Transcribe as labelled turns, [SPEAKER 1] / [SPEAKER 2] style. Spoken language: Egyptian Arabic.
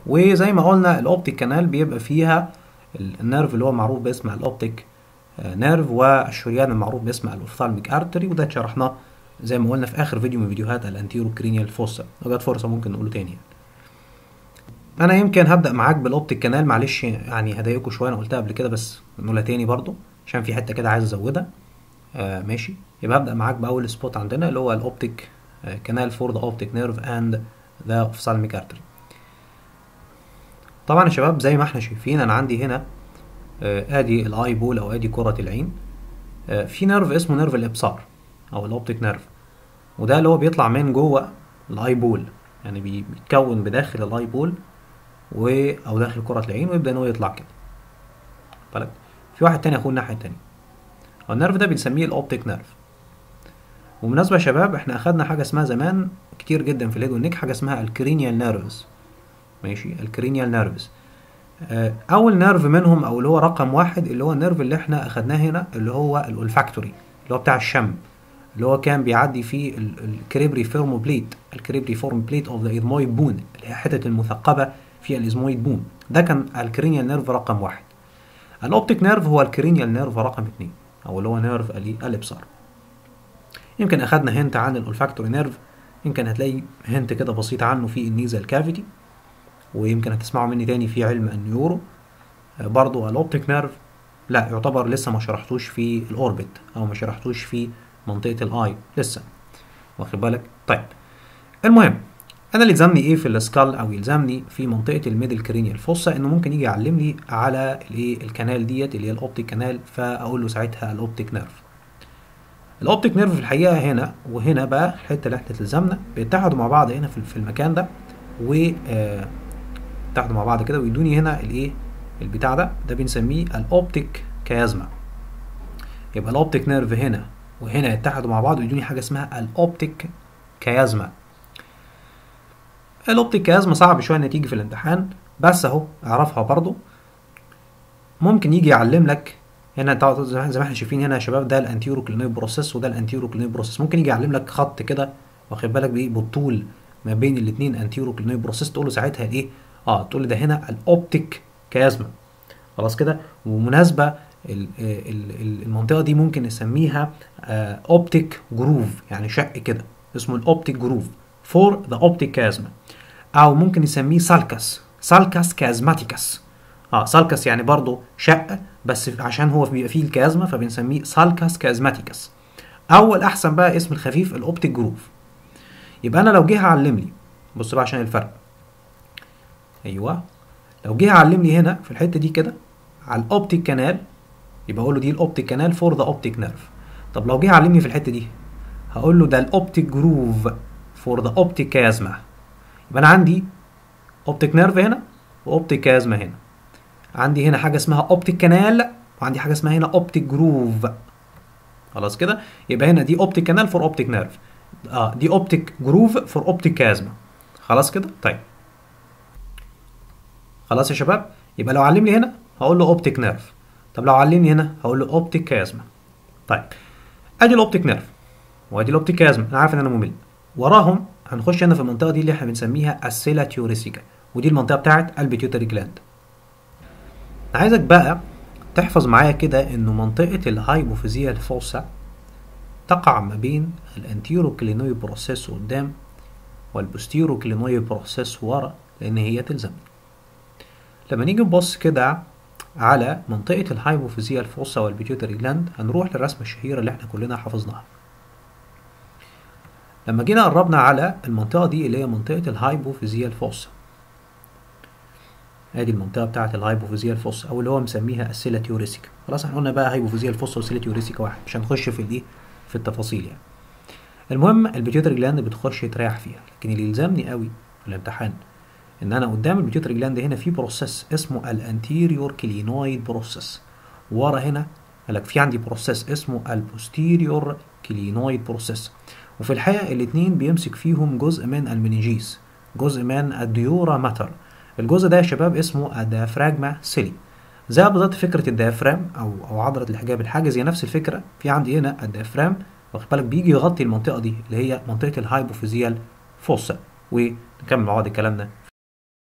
[SPEAKER 1] وزي ما قلنا الاوبتيك كانال بيبقى فيها ال- النيرف اللي هو معروف باسم الاوبتيك آه، نيرف والشريان المعروف باسم الاوفثالميك ارتري وده شرحناه زي ما قلنا في اخر فيديو من فيديوهات الانتيرو كرينيال فوسا لو جت فرصه ممكن نقوله تاني يعني. انا يمكن هبدا معاك بالاوبتيك كانال معلش يعني هضايقكم شويه انا قلتها قبل كده بس نقولها تاني برضو عشان في حته كده عايز ازودها آه ماشي يبقى هبدا معاك باول سبوت عندنا اللي هو الاوبتيك كانال فور ذا اوبتيك نيرف اند ذا اوفثالميك ارتري طبعا يا شباب زي ما احنا شايفين انا عندي هنا آه ادي الاي بول او ادي كره العين آه في نيرف اسمه نيرف الابصار او الاوبتيك نيرف وده اللي هو بيطلع من جوه الاي بول يعني بي- بيتكون بداخل الاي بول و او داخل كرة العين ويبدأ ان هو يطلع كده بالك في واحد تاني اخوه الناحية التانية النيرف ده بنسميه الاوبتيك نيرف وبالمناسبة يا شباب احنا اخدنا حاجة اسمها زمان كتير جدا في الهيد والنيك حاجة اسمها الكرينيال نيرفز ماشي الكرينيال نيرفز آه، اول نيرف منهم او اللي هو رقم واحد اللي هو النيرف اللي احنا اخدناه هنا اللي هو الولفاكتوري اللي هو بتاع الشم اللي هو كان بيعدي فيه الكريبري فيرمو بليت الكريبري فورم بليت اوف ذا ايدمويد بون اللي هي حته المثقبه في الازمويد بون ده كان الكرينيال نيرف رقم واحد الاوبتيك نيرف هو الكرينيال نيرف رقم اتنين او اللي هو نيرف ال- الابصار يمكن اخدنا هنت عن الولفاكتوري نيرف يمكن هتلاقي هنت كده بسيط عنه في النيزل كافيتي ويمكن هتسمعوا مني تاني في علم النيورو آه، برضو الاوبتيك نيرف لا يعتبر لسه ما شرحتوش في الاوربت او ما شرحتوش في منطقه الاي لسه واخد بالك طيب المهم انا اللي يلزمني ايه في السكال او يلزمني في منطقه الميدل كرينيال فوسا انه ممكن يجي يعلم لي على الايه الكنال ديت اللي هي الاوبتيك كانال فاقول له ساعتها الاوبتيك نيرف الاوبتيك نيرف في الحقيقه هنا وهنا بقى الحته اللي احنا تلزمنا بيتحدوا مع بعض هنا في في المكان ده و آه، اتحدوا مع بعض كده ويدوني هنا الايه البتاع ده ده بنسميه الاوبتيك كيازما يبقى الاوبتيك نيرف هنا وهنا يتحدوا مع بعض ويدوني حاجه اسمها الاوبتيك كيازما الاوبتيك كيازما صعب شويه انها تيجي في الامتحان بس اهو اعرفها برضو ممكن يجي يعلم لك هنا طبعاً زي ما زي ما احنا شايفين هنا يا شباب ده الانتيرو كلينوي بروسيس وده الانتيرو كلينوي بروسيس ممكن يجي يعلم لك خط كده واخد بالك بايه بالطول ما بين الاثنين انتيرو كلينوي بروسيس تقول له ساعتها ايه اه تقول لي ده هنا الاوبتيك كيازما خلاص كده ومناسبه ال- ال- ال- المنطقه دي ممكن نسميها اوبتيك جروف يعني شق كده اسمه الاوبتيك جروف فور ذا اوبتيك كازما او ممكن نسميه سالكس سالكس كازماتيكس اه سالكس يعني برضه شق بس عشان هو بيبقى فيه الكازما فبنسميه سالكس كازماتيكس او الاحسن بقى اسم الخفيف الاوبتيك جروف يبقى انا لو جه علم لي بص بقى عشان الفرق ايوه لو جه علم لي هنا في الحته دي كده على الاوبتيك كانال يبقى اقول له دي الاوبتيك كانال فور ذا اوبتيك نيرف طب لو جه علمني في الحته دي هقول له ده الاوبتيك جروف فور ذا اوبتيك كازما يبقى انا عندي اوبتيك نيرف هنا واوبتيك كازما هنا عندي هنا حاجه اسمها اوبتيك كانال وعندي حاجه اسمها هنا اوبتيك جروف خلاص كده يبقى هنا دي اوبتيك كانال فور اوبتيك نيرف اه دي اوبتيك جروف فور اوبتيك كازما خلاص كده طيب خلاص يا شباب يبقى لو علمني هنا هقول له اوبتيك نيرف طب لو علمني هنا هقول له اوبتيك كازما طيب ادي الاوبتيك نيرف وادي الاوبتيك كازما انا عارف ان انا ممل وراهم هنخش هنا في المنطقه دي اللي احنا بنسميها السيلا تيوريسيكا ودي المنطقه بتاعت البيتيوتري جلاند عايزك بقى تحفظ معايا كده انه منطقه الهايبوفيزيال فوسا تقع ما بين الانتيرو كلينوي بروسيس قدام والبوستيرو كلينوي بروسيس ورا لان هي تلزمني لما نيجي نبص كده على منطقة الهايبوفيزيال فوسا والبيتيوتري جلاند هنروح للرسمة الشهيرة اللي احنا كلنا حفظناها لما جينا قربنا على المنطقة دي اللي هي منطقة الهايبوفيزيال فوسا ادي المنطقة بتاعة الهايبوفيزيال فوسا او اللي هو مسميها السيلا تيوريسيكا خلاص احنا قلنا بقى هايبوفيزيال فوسا وسيلا تيوريسيكا واحد مش هنخش في الايه في التفاصيل يعني المهم البيتيوتري جلاند بتخش تريح فيها لكن اللي يلزمني قوي في الامتحان ان انا قدام البيتيوتري جلاند هنا في بروسيس اسمه الانتيريور كلينويد بروسيس ورا هنا قال لك في عندي بروسيس اسمه البوستيريور كلينويد بروسيس وفي الحقيقه الاثنين بيمسك فيهم جزء من المنيجيس جزء من الديورا ماتر الجزء ده يا شباب اسمه الديافراجما سيلي زي بالظبط فكره الديافرام او او عضله الحجاب الحاجز هي نفس الفكره في عندي هنا الديافرام واخد بالك بيجي يغطي المنطقه دي اللي هي منطقه الهايبوفيزيال فوسا ونكمل مع بعض كلامنا